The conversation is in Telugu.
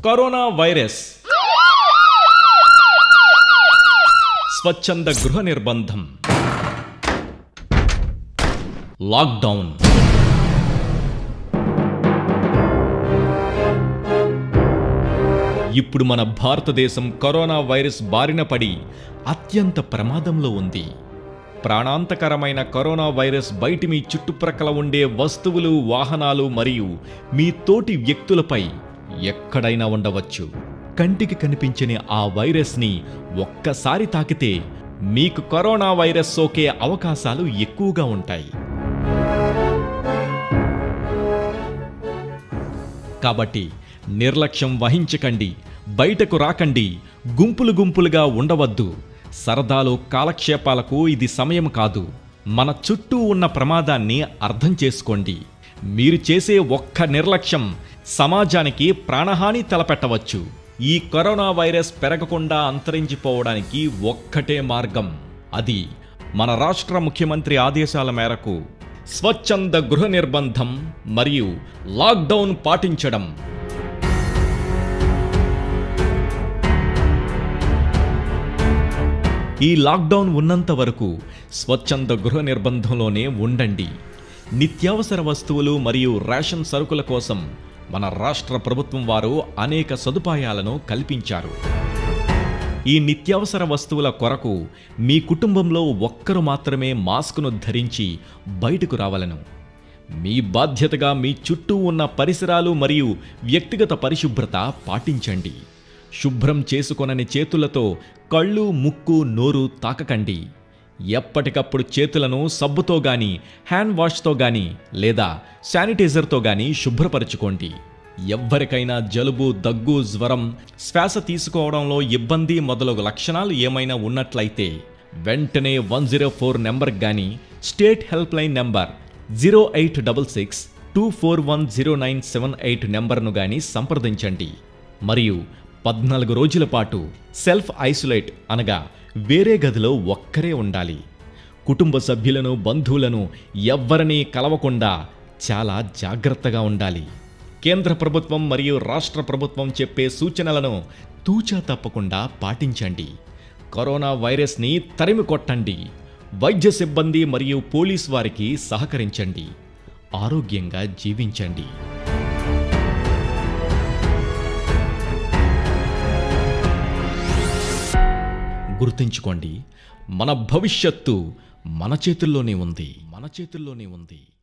కరోనా వైరస్ స్వచ్ఛంద గృహ నిర్బంధం లాక్డౌన్ ఇప్పుడు మన భారతదేశం కరోనా వైరస్ బారిన పడి అత్యంత ప్రమాదంలో ఉంది ప్రాణాంతకరమైన కరోనా వైరస్ బయటి మీ చుట్టుప్రక్కల ఉండే వస్తువులు వాహనాలు మరియు మీ తోటి వ్యక్తులపై ఎక్కడైనా ఉండవచ్చు కంటికి కనిపించని ఆ వైరస్ని ఒక్కసారి తాకితే మీకు కరోనా వైరస్ సోకే అవకాశాలు ఎక్కువగా ఉంటాయి కాబట్టి నిర్లక్ష్యం వహించకండి బయటకు రాకండి గుంపులు గుంపులుగా ఉండవద్దు సరదాలు కాలక్షేపాలకు ఇది సమయం కాదు మన చుట్టూ ఉన్న ప్రమాదాన్ని అర్థం చేసుకోండి మీరు చేసే ఒక్క నిర్లక్ష్యం సమాజానికి ప్రాణహాని తలపెట్టవచ్చు ఈ కరోనా వైరస్ పెరగకుండా అంతరించిపోవడానికి ఒక్కటే మార్గం అది మన రాష్ట్ర ముఖ్యమంత్రి ఆదేశాల మేరకు స్వచ్ఛంద గృహ నిర్బంధం మరియు లాక్డౌన్ పాటించడం ఈ లాక్డౌన్ ఉన్నంత వరకు స్వచ్ఛంద గృహ నిర్బంధంలోనే ఉండండి నిత్యావసర వస్తువులు మరియు రేషన్ సరుకుల కోసం మన రాష్ట్ర ప్రభుత్వం వారు అనేక సదుపాయాలను కల్పించారు ఈ నిత్యావసర వస్తువుల కొరకు మీ కుటుంబంలో ఒక్కరు మాత్రమే మాస్కును ధరించి బయటకు రావలను మీ బాధ్యతగా మీ చుట్టూ ఉన్న పరిసరాలు మరియు వ్యక్తిగత పరిశుభ్రత పాటించండి శుభ్రం చేసుకొనని చేతులతో కళ్ళు ముక్కు నోరు తాకకండి ఎప్పటికప్పుడు చేతులను సబ్బుతో గాని హ్యాండ్ వాష్తో గాని లేదా శానిటైజర్తో గాని శుభ్రపరచుకోండి ఎవ్వరికైనా జలుబు దగ్గు జ్వరం శ్వాస తీసుకోవడంలో ఇబ్బంది మొదలగు లక్షణాలు ఏమైనా ఉన్నట్లయితే వెంటనే వన్ జీరో ఫోర్ నెంబర్ కానీ state help line number zero eight double six two four one zero nine seven eight నెంబర్ను కానీ సంప్రదించండి మరియు పద్నాలుగు రోజుల పాటు సెల్ఫ్ ఐసోలేట్ అనగా వేరే గదిలో ఒక్కరే ఉండాలి కుటుంబ సభ్యులను బంధువులను ఎవ్వరినీ కలవకుండా చాలా జాగ్రత్తగా ఉండాలి కేంద్ర ప్రభుత్వం మరియు రాష్ట్ర ప్రభుత్వం చెప్పే సూచనలను తూచా తప్పకుండా పాటించండి కరోనా వైరస్ని తరిమి కొట్టండి వైద్య సిబ్బంది మరియు పోలీస్ వారికి సహకరించండి ఆరోగ్యంగా జీవించండి గుర్తుంచుకోండి మన భవిష్యత్తు మన చేతుల్లోనే ఉంది మన చేతుల్లోనే ఉంది